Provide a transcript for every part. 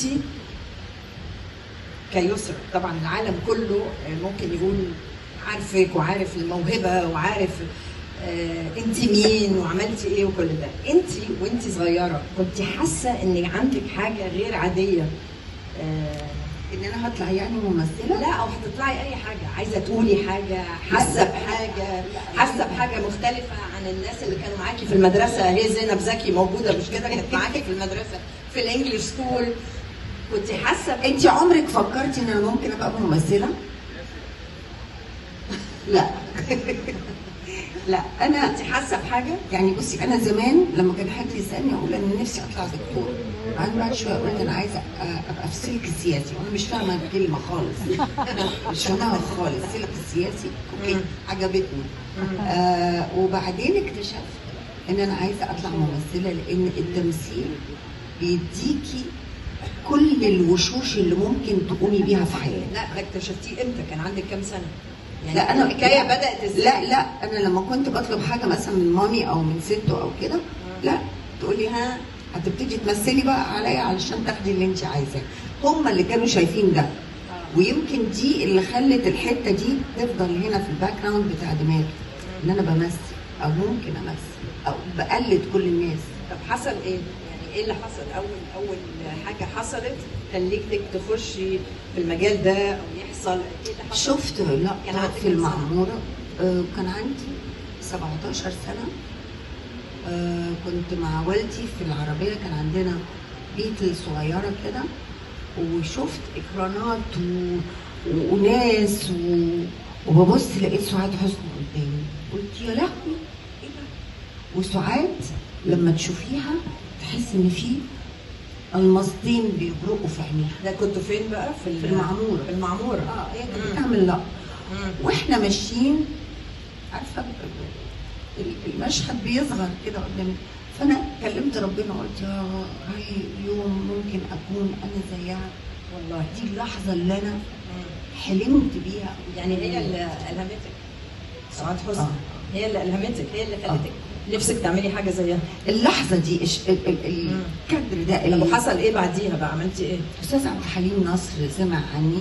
كيسرى طبعا العالم كله ممكن يقول عارفك وعارف الموهبه وعارف آه انت مين وعملتي ايه وكل ده انت وانت صغيره كنت حاسه ان عندك حاجه غير عاديه آه ان انا هطلع يعني ممثله لا او هتطلعي اي حاجه عايزه تقولي حاجه حاسه بحاجه حاسه بحاجه مختلفه عن الناس اللي كانوا معاكي في المدرسه هي زينب زكي موجوده مش كده كانت معاكي في المدرسه في الانجليش سكول كنت حاسه انت عمرك فكرتي ان انا ممكن ابقى ممثله لا لا انا كنت حاسه بحاجه يعني بصي انا زمان لما كان حد يسالني اقول انا نفسي اطلع دكتور بعدين بعد شويه قلت انا عايزه ابقى في السلك السياسي وانا مش فاهمه الكلمه خالص مش فاهمها خالص السلك السياسي اوكي عجبتني آه وبعدين اكتشفت ان انا عايزه اطلع ممثله لان التمثيل بيديكي كل الوشوش اللي ممكن تقومي بيها في حياتك لا ده اكتشفتيه امتى كان عندك كام سنه يعني لا انا الحكايه لا بدات ازاي لا لا انا لما كنت بطلب حاجه مثلا من مامي او من ستو او كده لا تقولي ها هتبتدي تمثلي بقى عليا علشان تاخدي اللي انت عايزاه هم اللي كانوا شايفين ده ويمكن دي اللي خلت الحته دي تفضل هنا في الباك جراوند بتاع دماغي ان انا بمثل او ممكن امثل او بقلد كل الناس طب حصل ايه؟ يعني ايه اللي حصل؟ اول اول حاجه حصلت خليتك تخشي في المجال ده او يحصل ايه اللي حصل؟ شفت لا كان عندك في كام سنة؟ المعموره آه، كان عندي 17 سنه آه، كنت مع والدي في العربيه كان عندنا بيت صغيره كده وشفت اكرانات و... و- وناس و... وببص لقيت سعاد حسني قدامي قلت يا لهوي ايه ده وسعاد لما تشوفيها تحس ان في المصدين بيبرقوا في عينيها ده كنتوا فين بقى؟ في, ال- في المعمورة. في المعموره اه هي كانت مم. بتعمل لقطه مم. واحنا ماشيين عارفه ال- ال- المشهد بيصغر كده قدامي فانا كلمت ربنا قلت يا هل يوم ممكن اكون انا زيها والله دي اللحظه اللي انا مم. حلمت بيها يعني هي اللي الهمتك سعاد حسني آه. هي اللي الهمتك هي اللي خلتك نفسك تعملي حاجه زيها اللحظه دي إش- ال- ال- مم. الكادر ده طب ال- وحصل ايه بعديها بقى عملتي ايه؟ استاذ عبد الحليم نصر سمع عني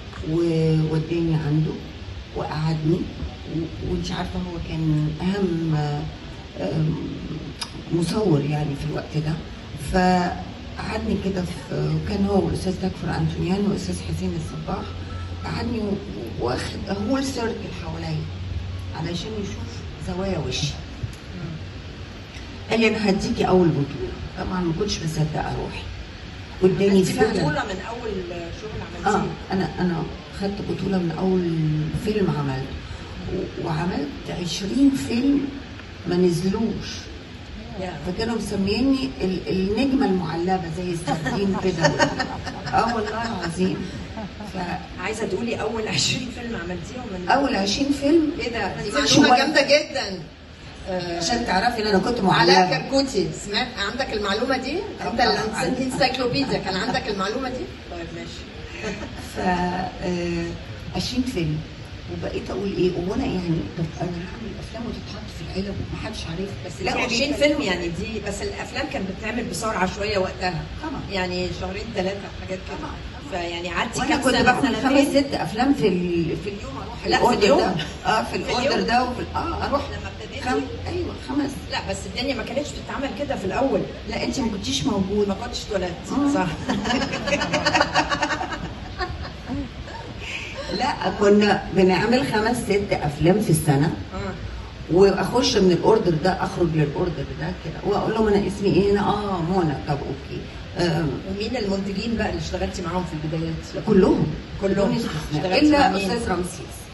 ووداني عنده وقعدني و- وانت عارفه هو كان اهم آم، مصور يعني في الوقت ده فقعدني كده في كان هو والاستاذ تكفر انتونيان والاستاذ حسين الصباح قعدني و- واخد هول سيركل حواليا علشان يشوف زوايا وشي قال لي انا هديكي اول بطوله طبعا ما كنتش مصدقه روحي قدامي عملتي فعلا بطوله من اول شغل اه عملتيه انا انا خدت بطوله من اول فيلم عملته و- وعملت 20 فيلم ما نزلوش يا. فكانوا مسميني ال- النجمه المعلبه زي السردين كده اه والله العظيم عايزه تقولي اول 20 فيلم عملتيهم من فاول 20 فيلم ايه ده؟ دي شوية. معلومه جامده جدا آه، عشان تعرفي ان انا كنت علاء معلبه كركوتي سمعت عندك المعلومه دي؟ انت طبعاً. الانسايكلوبيديا كان عندك المعلومه دي؟ طيب ماشي ف آه، 20 فيلم وبقيت اقول ايه وانا يعني طب انا هعمل افلام وتتحط في العلب ومحدش عارفها بس لا 20 فيلم يعني دي بس الافلام كانت بتتعمل بسرعه شويه وقتها طبعا يعني شهرين ثلاثه حاجات كده طبعا. فيعني قعدتي وانا كام كنت سنه بعمل خمس سنتين ست افلام في ال... في اليوم اروح لا، في الأوردر اليوم؟ ده اه في في الاوردر اليوم؟ ده وفي اه اروح لما ابتديتي خم... ايوه خمس لا بس الدنيا ما كانتش بتتعمل كده في الاول لا انت ما كنتيش ما موجوده كنتش اتولدت مم. صح لا كنا بنعمل خمس ست افلام في السنه آه. واخش من الاوردر ده اخرج للاوردر ده كده واقول لهم انا اسمي ايه هنا اه منى طب اوكي آه ومين المنتجين بقى اللي اشتغلتي معاهم في البدايات؟ كلهم كلهم. بدون استثناء. اشتغلتي مع الا مين؟ استاذ رمسيس